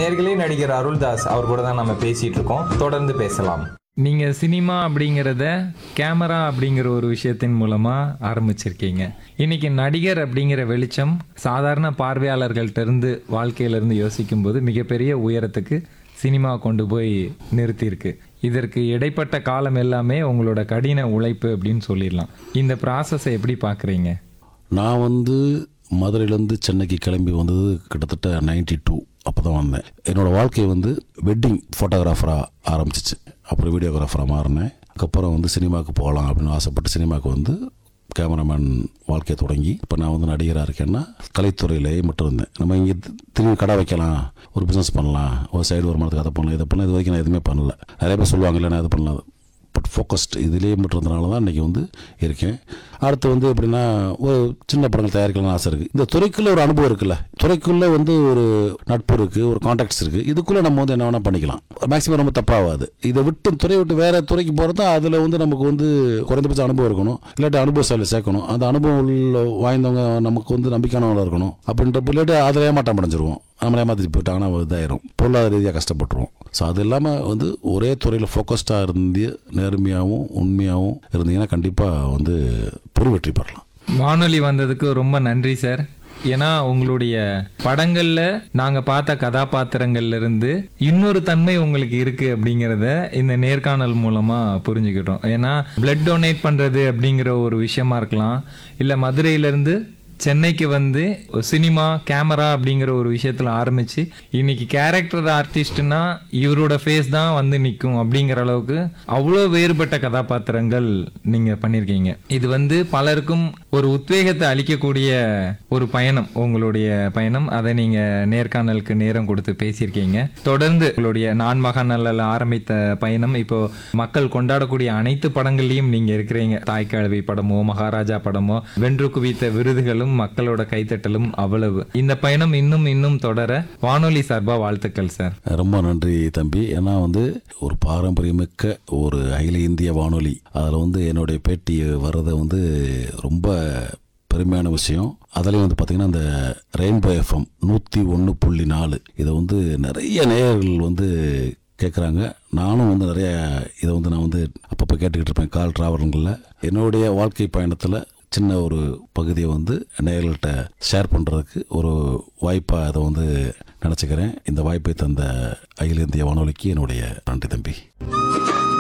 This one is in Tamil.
நேர்களே நடிகர் அருள்தாஸ் அவர் கூட தான் நம்ம பேசிட்டு இருக்கோம் தொடர்ந்து பேசலாம் நீங்க சினிமா அப்படிங்கிறத கேமரா அப்படிங்கிற ஒரு விஷயத்தின் மூலமா ஆரம்பிச்சிருக்கீங்க இன்னைக்கு நடிகர் அப்படிங்கிற வெளிச்சம் சாதாரண பார்வையாளர்கள்ட்ட இருந்து வாழ்க்கையில இருந்து யோசிக்கும் போது மிகப்பெரிய உயரத்துக்கு சினிமா கொண்டு போய் நிறுத்தியிருக்கு இதற்கு இடைப்பட்ட காலம் எல்லாமே உங்களோட கடின உழைப்பு அப்படின்னு சொல்லிடலாம் இந்த ப்ராசஸை எப்படி பார்க்குறீங்க நான் வந்து மதுரையிலேருந்து சென்னைக்கு கிளம்பி வந்தது கிட்டத்தட்ட நைன்டி டூ அப்போ தான் வந்தேன் என்னோடய வாழ்க்கை வந்து வெட்டிங் ஃபோட்டோகிராஃபராக ஆரம்பிச்சிச்சு அப்புறம் வீடியோகிராஃபராக மாறினேன் அதுக்கப்புறம் வந்து சினிமாவுக்கு போகலாம் அப்படின்னு ஆசைப்பட்டு சினிமாவுக்கு வந்து கேமராமேன் வாழ்க்கையை தொடங்கி இப்போ நான் வந்து நடிகராக இருக்கேன்னா கலைத்துறையிலேயே மட்டும் இருந்தேன் நம்ம இங்கே திரும்பி கடை வைக்கலாம் ஒரு பிஸ்னஸ் பண்ணலாம் ஒரு சைடு வருமானத்துக்கு அதை பண்ணலாம் இதை பண்ணலாம் இது வரைக்கும் நான் எதுவுமே பண்ணல நிறைய பேர் சொல்லுவாங்கல்ல நான் இது பண்ணலாம் பட் ஃபோக்கஸ்ட் இதிலே மட்டும் இருந்தனால தான் இன்றைக்கி வந்து இருக்கேன் அடுத்து வந்து எப்படின்னா ஒரு சின்ன படங்கள் தயாரிக்கலாம்னு ஆசை இருக்குது இந்த துறைக்குள்ளே ஒரு அனுபவம் இருக்குல்ல துறைக்குள்ளே வந்து ஒரு நட்பு இருக்குது ஒரு காண்டாக்ட்ஸ் இருக்குது இதுக்குள்ளே நம்ம வந்து என்ன வேணால் பண்ணிக்கலாம் மேக்ஸிமம் ரொம்ப தப்பாகாது இதை விட்டு துறையை விட்டு வேறு துறைக்கு போகிறது அதில் வந்து நமக்கு வந்து குறைந்தபட்ச அனுபவம் இருக்கணும் இல்லாட்டி அனுபவசாலி சேர்க்கணும் அந்த அனுபவம் உள்ள வாய்ந்தவங்க நமக்கு வந்து நம்பிக்கையானவங்களா இருக்கணும் அப்படின்றப்ப இல்லாட்டி அதில் ஏமாட்டம் அடைஞ்சிருவோம் நம்மளை ஏமாற்றிட்டு போயிட்டாங்கன்னா இதாயிரும் பொருளாதார ரீதியாக கஷ்டப்பட்டுருவோம் ஸோ அது இல்லாமல் வந்து ஒரே துறையில் ஃபோக்கஸ்டாக இருந்து நேர்மையாகவும் உண்மையாகவும் இருந்தீங்கன்னா கண்டிப்பாக வந்து பெரு வெற்றி பெறலாம் வானொலி வந்ததுக்கு ரொம்ப நன்றி சார் ஏன்னா உங்களுடைய படங்கள்ல நாங்க பார்த்த கதாபாத்திரங்கள்ல இருந்து இன்னொரு தன்மை உங்களுக்கு இருக்கு அப்படிங்கிறத இந்த நேர்காணல் மூலமா புரிஞ்சுக்கிட்டோம் ஏன்னா பிளட் டொனேட் பண்றது அப்படிங்கிற ஒரு விஷயமா இருக்கலாம் இல்ல மதுரையில இருந்து சென்னைக்கு வந்து சினிமா கேமரா அப்படிங்கிற ஒரு விஷயத்துல ஆரம்பிச்சு இன்னைக்கு கேரக்டர் ஆர்டிஸ்ட்னா இவரோட ஃபேஸ் தான் வந்து நிற்கும் அப்படிங்கிற அளவுக்கு அவ்வளோ வேறுபட்ட கதாபாத்திரங்கள் நீங்க பண்ணியிருக்கீங்க இது வந்து பலருக்கும் ஒரு உத்வேகத்தை அளிக்கக்கூடிய ஒரு பயணம் உங்களுடைய பயணம் அதை நீங்க நேர்காணலுக்கு நேரம் கொடுத்து பேசியிருக்கீங்க தொடர்ந்து உங்களுடைய நான் மகாநல்ல ஆரம்பித்த பயணம் இப்போ மக்கள் கொண்டாடக்கூடிய அனைத்து படங்கள்லயும் நீங்க இருக்கிறீங்க தாய்க்கிழவி படமோ மகாராஜா படமோ வென்று குவித்த விருதுகளும் மக்களோட கைத்தட்டலும் அவ்வளவு இந்த பயணம் இன்னும் இன்னும் தொடர வானொலி சார்பா வாழ்த்துக்கள் சார் ரொம்ப நன்றி தம்பி ஏன்னா வந்து ஒரு பாரம்பரியமிக்க ஒரு அகில இந்திய வானொலி அதில் வந்து என்னுடைய பேட்டி வர்றதை வந்து ரொம்ப பெருமையான விஷயம் அதுலேயும் வந்து பார்த்திங்கன்னா இந்த ரெயின்போ எஃப்எம் நூற்றி ஒன்று புள்ளி நாலு இதை வந்து நிறைய நேயர்கள் வந்து கேட்குறாங்க நானும் வந்து நிறைய இதை வந்து நான் வந்து அப்பப்போ கேட்டுக்கிட்டு இருப்பேன் கால் ட்ராவலுங்களில் என்னுடைய வாழ்க்கை பயணத்தில் சின்ன ஒரு பகுதியை வந்து நேயர்கள்ட்ட ஷேர் பண்ணுறதுக்கு ஒரு வாய்ப்பாக அதை வந்து நினச்சிக்கிறேன் இந்த வாய்ப்பை தந்த அகில இந்திய வானொலிக்கு என்னுடைய நன்றி தம்பி